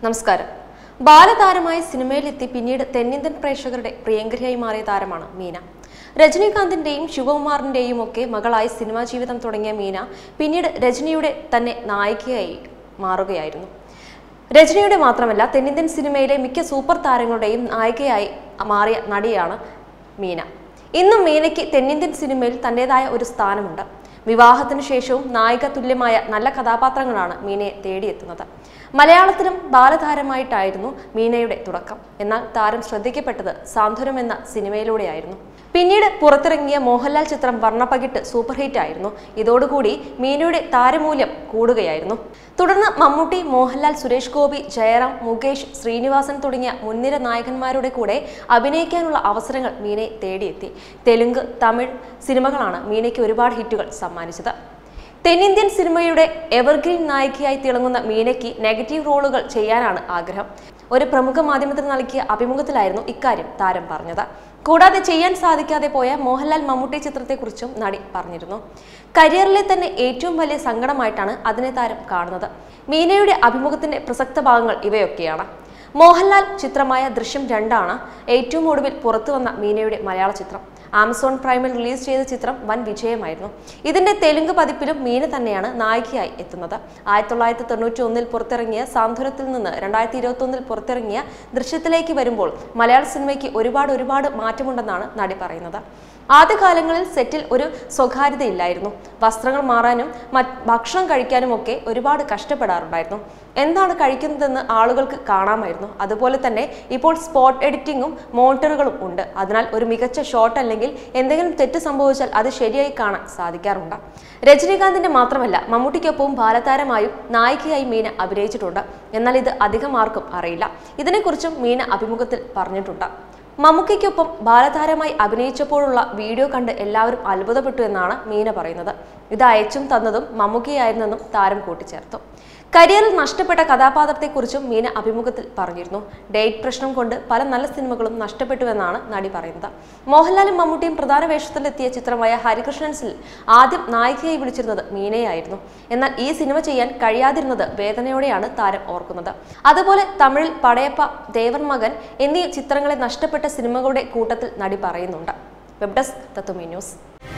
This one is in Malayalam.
നമസ്കാരം ബാലതാരമായി സിനിമയിലെത്തി പിന്നീട് തെന്നിന്ത്യൻ പ്രേക്ഷകരുടെ പ്രിയങ്കരിയായി മാറിയ താരമാണ് മീന രജനീകാന്തിന്റെയും ശിവകുമാറിന്റെയും ഒക്കെ മകളായി സിനിമാ ജീവിതം തുടങ്ങിയ മീന പിന്നീട് രജനിയുടെ തന്നെ നായികയായി മാറുകയായിരുന്നു രജനിയുടെ മാത്രമല്ല തെന്നിന്ത്യൻ സിനിമയിലെ മിക്ക സൂപ്പർ താരങ്ങളുടെയും നായികയായി മാറിയ നടിയാണ് മീന ഇന്നും മീനയ്ക്ക് തെന്നിന്ത്യൻ സിനിമയിൽ തൻ്റെതായ ഒരു സ്ഥാനമുണ്ട് വിവാഹത്തിന് ശേഷവും നായിക തുല്യമായ നല്ല കഥാപാത്രങ്ങളാണ് മീനയെ തേടിയെത്തുന്നത് മലയാളത്തിലും ബാലതാരമായിട്ടായിരുന്നു മീനയുടെ തുടക്കം എന്നാൽ താരം ശ്രദ്ധിക്കപ്പെട്ടത് സാന്ത്വനം എന്ന സിനിമയിലൂടെയായിരുന്നു പിന്നീട് പുറത്തിറങ്ങിയ മോഹൻലാൽ ചിത്രം വർണ്ണപ്പകിട്ട് സൂപ്പർ ഹിറ്റ് ആയിരുന്നു ഇതോടുകൂടി മീനയുടെ താരമൂല്യം കൂടുകയായിരുന്നു തുടർന്ന് മമ്മൂട്ടി മോഹൻലാൽ സുരേഷ് ഗോപി ജയറാം മുകേഷ് ശ്രീനിവാസൻ തുടങ്ങിയ മുൻനിര നായകന്മാരുടെ കൂടെ അഭിനയിക്കാനുള്ള അവസരങ്ങൾ മീനയെ തേടിയെത്തി തെലുങ്ക് തമിഴ് സിനിമകളാണ് മീനയ്ക്ക് ഒരുപാട് ഹിറ്റുകൾ സമ്മാനിച്ചത് തെന്നിന്ത്യൻ സിനിമയുടെ എവർഗ്രീൻ നായികയായി തിളങ്ങുന്ന മീനയ്ക്ക് നെഗറ്റീവ് റോളുകൾ ചെയ്യാനാണ് ആഗ്രഹം ഒരു പ്രമുഖ മാധ്യമത്തിന് നൽകിയ അഭിമുഖത്തിലായിരുന്നു ഇക്കാര്യം താരം പറഞ്ഞത് കൂടാതെ ചെയ്യാൻ സാധിക്കാതെ പോയ മോഹൻലാൽ മമ്മൂട്ടി ചിത്രത്തെക്കുറിച്ചും നടി പറഞ്ഞിരുന്നു കരിയറിലെ തന്നെ ഏറ്റവും വലിയ സങ്കടമായിട്ടാണ് അതിനെ താരം കാണുന്നത് മീനയുടെ അഭിമുഖത്തിന്റെ പ്രസക്ത ഭാഗങ്ങൾ ഇവയൊക്കെയാണ് മോഹൻലാൽ ചിത്രമായ ദൃശ്യം രണ്ടാണ് ഏറ്റവും ഒടുവിൽ പുറത്തു വന്ന മീനയുടെ മലയാള ചിത്രം ആമസോൺ പ്രൈമിൽ റിലീസ് ചെയ്ത ചിത്രം വൻ വിജയമായിരുന്നു ഇതിന്റെ തെലുങ്ക് പതിപ്പിലും മീന തന്നെയാണ് നായികയായി എത്തുന്നത് ആയിരത്തി തൊള്ളായിരത്തി തൊണ്ണൂറ്റി ഒന്നിൽ പുറത്തിറങ്ങിയ സാന്ത്വനത്തിൽ നിന്ന് രണ്ടായിരത്തി ഇരുപത്തി ഒന്നിൽ പുറത്തിറങ്ങിയ ദൃശ്യത്തിലേക്ക് വരുമ്പോൾ മലയാള സിനിമയ്ക്ക് ഒരുപാട് ഒരുപാട് മാറ്റമുണ്ടെന്നാണ് നടി പറയുന്നത് ആദ്യകാലങ്ങളിൽ സെറ്റിൽ ഒരു സ്വകാര്യതയില്ലായിരുന്നു വസ്ത്രങ്ങൾ മാറാനും മറ്റ് ഭക്ഷണം കഴിക്കാനും ഒക്കെ ഒരുപാട് കഷ്ടപ്പെടാറുണ്ടായിരുന്നു എന്താണ് കഴിക്കുന്നതെന്ന് ആളുകൾക്ക് കാണാമായിരുന്നു അതുപോലെ തന്നെ ഇപ്പോൾ സ്പോട്ട് എഡിറ്റിംഗും മോണിറ്ററുകളും ഉണ്ട് അതിനാൽ ഒരു മികച്ച ഷോട്ട് അല്ലെങ്കിൽ എന്തെങ്കിലും തെറ്റ് സംഭവിച്ചാൽ അത് ശരിയായി കാണാൻ സാധിക്കാറുണ്ട് രജനീകാന്തിന്റെ മാത്രമല്ല മമ്മൂട്ടിക്കൊപ്പവും ബാലതാരമായും നായികയായി മീന അഭിനയിച്ചിട്ടുണ്ട് എന്നാൽ ഇത് അധികം ആർക്കും അറിയില്ല ഇതിനെക്കുറിച്ചും മീന അഭിമുഖത്തിൽ പറഞ്ഞിട്ടുണ്ട് മമ്മൂക്കയ്ക്കൊപ്പം ബാലതാരമായി അഭിനയിച്ചപ്പോഴുള്ള വീഡിയോ കണ്ട് എല്ലാവരും അത്ഭുതപ്പെട്ടു എന്നാണ് മീന പറയുന്നത് ഇത് അയച്ചും തന്നതും മമ്മൂക്കയായിരുന്നെന്നും താരം കൂട്ടിച്ചേർത്തു കരിയറിൽ നഷ്ടപ്പെട്ട കഥാപാത്രത്തെക്കുറിച്ചും മീന അഭിമുഖത്തിൽ പറഞ്ഞിരുന്നു ഡേറ്റ് പ്രശ്നം കൊണ്ട് പല നല്ല സിനിമകളും നഷ്ടപ്പെട്ടുവെന്നാണ് നടി പറയുന്നത് മോഹൻലാലും മമ്മൂട്ടിയും പ്രധാന വേഷത്തിലെത്തിയ ചിത്രമായ ഹരികൃഷ്ണൻസിൽ ആദ്യം നായികയായി വിളിച്ചിരുന്നത് മീനയായിരുന്നു എന്നാൽ ഈ സിനിമ ചെയ്യാൻ കഴിയാതിരുന്നത് വേദനയോടെയാണ് താരം ഓർക്കുന്നത് അതുപോലെ തമിഴിൽ പടയപ്പ ദേവൻ മകൻ എന്നീ ചിത്രങ്ങളെ നഷ്ടപ്പെട്ട സിനിമകളുടെ കൂട്ടത്തിൽ നടി പറയുന്നുണ്ട് വെബ് ഡെസ്ക് തത്വമി ന്യൂസ്